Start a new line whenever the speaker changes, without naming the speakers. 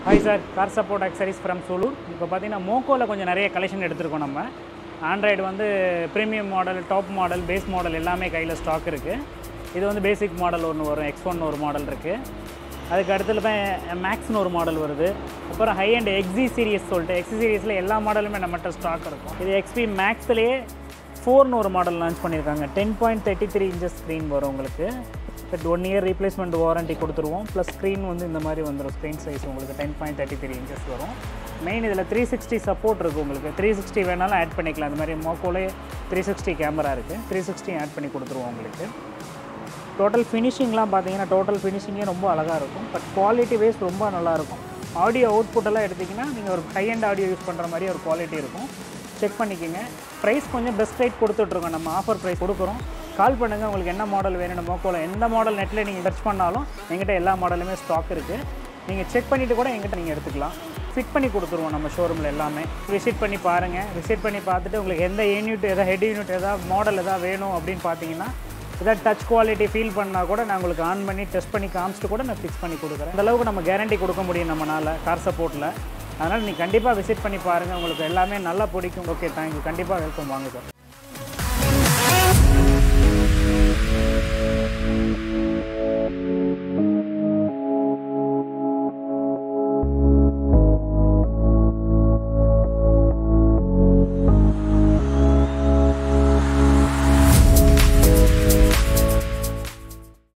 hi sir car support accessories from Sulur இப்போ பார்த்தீங்கன்னா மோக்கோவில் கொஞ்சம் நிறைய கலெக்ஷன் எடுத்திருக்கோம் நம்ம ஆண்ட்ராய்டு வந்து premium model top model base model எல்லாமே கையில் ஸ்டாக் இருக்குது இது வந்து பேசிக் மாடல் ஒன்று வரும் எக்ஸ் ஒன் ஒரு மாடல் இருக்குது அதுக்கு அடுத்துல தான் மேக்ஸ்னு ஒரு மாடல் வருது அப்புறம் ஹை அண்ட் எக்ஸி சீரிஸ் சொல்லிட்டு எக்ஸி சீரிஸில் எல்லா மாடலுமே நம்மகிட்ட ஸ்டாக் இருக்கும் இது எக்ஸ்பி மேக்ஸ்லேயே ஃபோர்னு ஒரு மாடல் லான்ச் பண்ணியிருக்காங்க ten point thirty three inches screen வரும் உங்களுக்கு but one year replacement warranty கொடுத்துருவோம் ப்ளஸ் ஸ்க்ரீன் வந்து இந்த மாதிரி வந்துடும் ஸ்க்ரீன் சைஸ் உங்களுக்கு ten point thirty three inches வரும் மெயின் இதில் த்ரீ சிக்ஸ்டி சப்போர்ட் இருக்குது உங்களுக்கு த்ரீ சிக்ஸ்டி வேணாலும் ஆட் பண்ணிக்கலாம் அந்த மாதிரி மோக்கோலே த்ரீ சிக்ஸ்டி கேமரா இருக்குது த்ரீ சிக்ஸ்டி ஆட் பண்ணி கொடுத்துருவோம் உங்களுக்கு டோட்டல் ஃபினிஷிங்லாம் பார்த்தீங்கன்னா டோட்டல் ஃபினிஷிங்கே ரொம்ப அழகாக இருக்கும் பட் குவாலிட்டி வைஸ் ரொம்ப நல்லாயிருக்கும் ஆடியோ அவுட்புட் எல்லாம் எடுத்திங்கன்னா நீங்கள் ஒரு ஹை அண்ட் ஆடியோ யூஸ் பண்ணுற மாதிரி ஒரு குவாலிட்டி இருக்கும் செக் பண்ணிக்கோங்க ப்ரைஸ் கொஞ்சம் பெஸ்ட் ரேட் கொடுத்துட்ருக்கோம் நம்ம ஆஃபர் ப்ரைஸ் கொடுக்குறோம் கால் பண்ணுங்கள் உங்களுக்கு என்ன மாடல் வேணும் மோக்கோவில் எந்த மாடல் நெட்டில் நீங்கள் சர்ச் பண்ணாலும் எங்கிட்ட எல்லா மாடலுமே ஸ்டாக் இருக்குது நீங்கள் செக் பண்ணிவிட்டு கூட எங்கிட்ட நீங்கள் எடுத்துக்கலாம் ஃபிட் பண்ணி கொடுத்துருவோம் நம்ம ஷோரூமில் எல்லாமே விசிட் பண்ணி பாருங்கள் விசிட் பண்ணி பார்த்துட்டு உங்களுக்கு எந்த யூனிட் எதாவது ஹெட் யூனிட் எதாவது மாடல் எதாவது வேணும் அப்படின்னு பார்த்தீங்கன்னா ஏதாவது டச் குவாலிட்டி ஃபீல் பண்ணால் கூட நான் உங்களுக்கு ஆன் பண்ணி டெஸ்ட் பண்ணி காமிச்சிட்டு கூட நான் ஃபிக்ஸ் பண்ணி கொடுக்குறேன் அந்த அளவுக்கு நம்ம கேரண்டி கொடுக்க முடியும் நம்மளால் கார் சப்போர்ட்டில் அதனால் நீங்கள் கண்டிப்பாக விசிட் பண்ணி பாருங்கள் உங்களுக்கு எல்லாமே நல்லா பிடிக்கும் ஓகே தேங்க்யூ கண்டிப்பாக வெல்கம் வாங்க சார்